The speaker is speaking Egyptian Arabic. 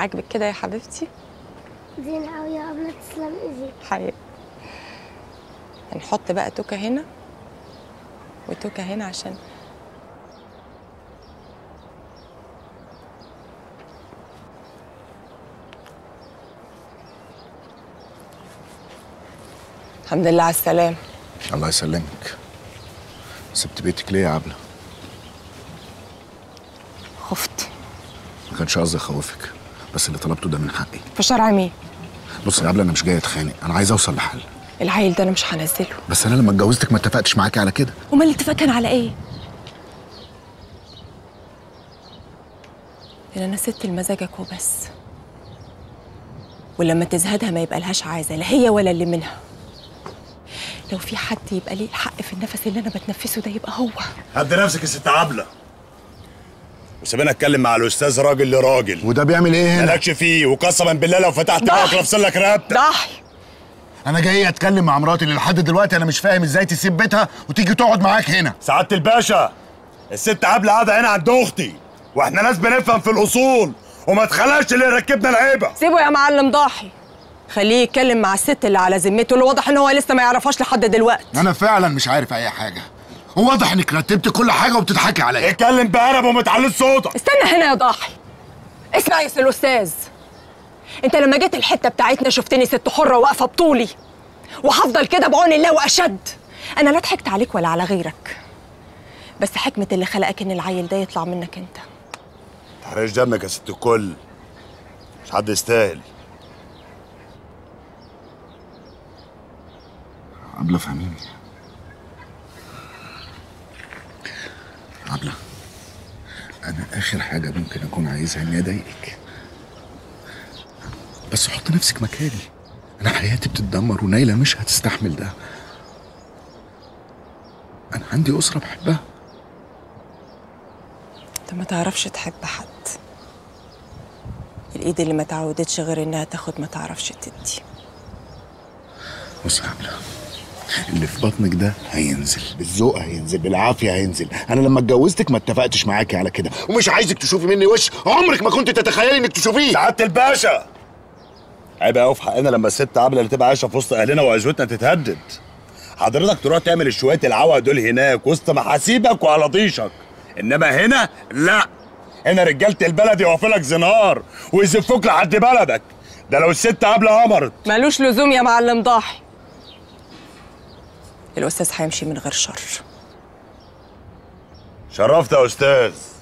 عاجبك كده يا حبيبتي زين قوي يا أبلة تسلم إيديك حقيقي هنحط بقى توكة هنا وتوكة هنا عشان الحمد لله على السلامة الله يسلمك سبت بيتك ليه يا عبلة؟ خفت ما كانش قصدي اخوفك بس اللي طلبته ده من حقي في شرع مين؟ بص يا عبلة انا مش جاي اتخانق انا عايز اوصل لحل العيل ده انا مش هنزله بس انا لما اتجوزتك ما اتفقتش معاكي على كده امال الاتفاق كان على ايه؟ ان انا ست لمزاجك وبس ولما تزهدها ما يبقى لهاش عايزه لا هي ولا اللي منها لو في حد يبقى ليه الحق في النفس اللي انا بتنفسه ده يبقى هو هدي نفسك يا ست عبله وسيبيني اتكلم مع الاستاذ راجل لراجل وده بيعمل ايه هنا؟ مالكش فيه وقسما بالله لو فتحت بقك لافصل لك رقبتك ضحي انا جاي اتكلم مع مراتي اللي لحد دلوقتي انا مش فاهم ازاي تسيب بيتها وتيجي تقعد معاك هنا سعاده الباشا الست عبله قاعده هنا عند اختي واحنا ناس بنفهم في الاصول وما تخلاش اللي يركبنا العيبه سيبه يا معلم ضاحي خليه يتكلم مع الست اللي على ذمته اللي واضح ان هو لسه ما يعرفهاش لحد دلوقتي انا فعلا مش عارف اي حاجه وواضح انك رتبت كل حاجه وبتضحكي عليا اتكلم بقرب وما تعليش صوتك استنى هنا يا ضاحي اسمع يا سي الاستاذ انت لما جيت الحته بتاعتنا شفتني ست حره واقفه بطولي وهفضل كده بعون الله واشد انا لا ضحكت عليك ولا على غيرك بس حكمه اللي خلقك ان العيل ده يطلع منك انت تحرقش دمك يا ست الكل مش حد يستاهل عبلة فهميني عبلة أنا آخر حاجة ممكن أكون عايزها إني أضايقك بس حط نفسك مكاني أنا حياتي بتتدمر ونايلة مش هتستحمل ده أنا عندي أسرة بحبها انت ما تعرفش تحب حد الايد اللي ما تعودتش غير انها تاخد ما تعرفش تدي بص يا عبلة اللي في بطنك ده هينزل بالذوق هينزل بالعافية هينزل أنا لما اتجوزتك ما اتفقتش معاكي على كده ومش عايزك تشوفي مني وش عمرك ما كنت تتخيلي إنك تشوفيه سعاده الباشا عيب قوي في حقنا لما الست عبله اللي تبقى عايشه في وسط اهلنا وعزوتنا تتهدد حضرتك تروح تعمل شويه العوق دول هناك وسط محاسيبك وعلى ضيشك انما هنا لا هنا رجاله البلد يوقفوا لك زنار ويزفوك لحد بلدك ده لو الست عبله امرت ملوش لزوم يا معلم ضاحي الاستاذ هيمشي من غير شر شرفت يا استاذ